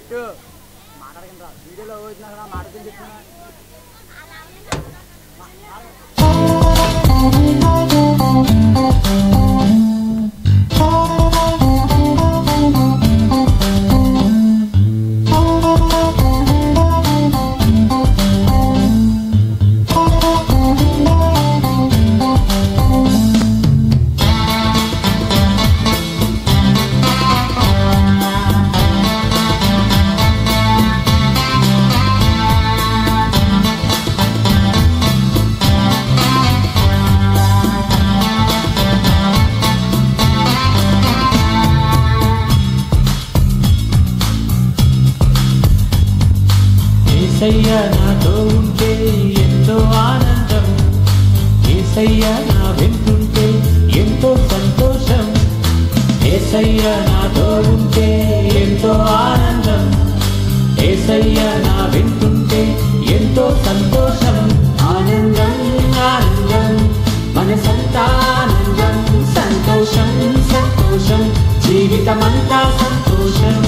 పెట్టు మాట్లాడకండి రా వీడియోలో వచ్చినా కదా మాట్లాడుకుని చెప్తున్నా ఏసయ్య నాతో ఉంటే ఎంతో ఆనందం ఏసయ్య నా వెంటుంటే ఎంతో సంతోషం ఏసయ్య నాతో ఉంటే ఎంతో ఆనందం ఏసయ్య నా వెంటుంటే ఎంతో సంతోషం ఆనందం ఆనందం మనసంతానందం సంతోషం సంతోషం జీవితమంతా సంతోషం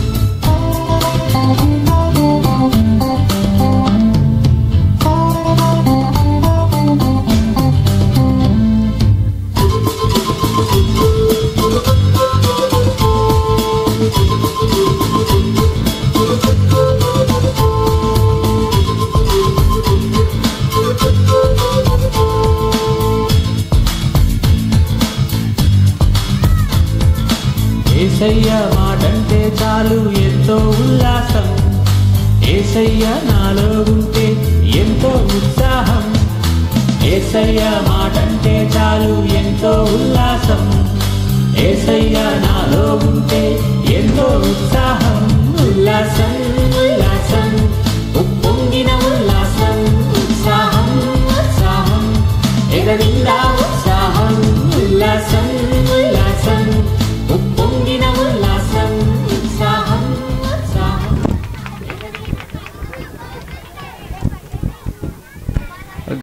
ఏసయ్య మాటంటే చాలు ఎంతో ఉల్లాసం ఏసయ్య నాలో ఉంటే ఎంతో ఉత్సాహం ఏసయ్య మాటంటే చాలు ఎంతో ఉల్లాసం ఏసయ్య నాలో ఉంటే ఎంతో ఉత్సాహం ఉల్లాసం ఉల్లాసం ఉప్పొంగిన ఉల్లాసం ఉత్సాహం ఉత్సాహం ఎగరిందా ఉత్సాహం ఉల్లాసం ఉల్లాసం ఉప్పొంగిన ఉల్లాసం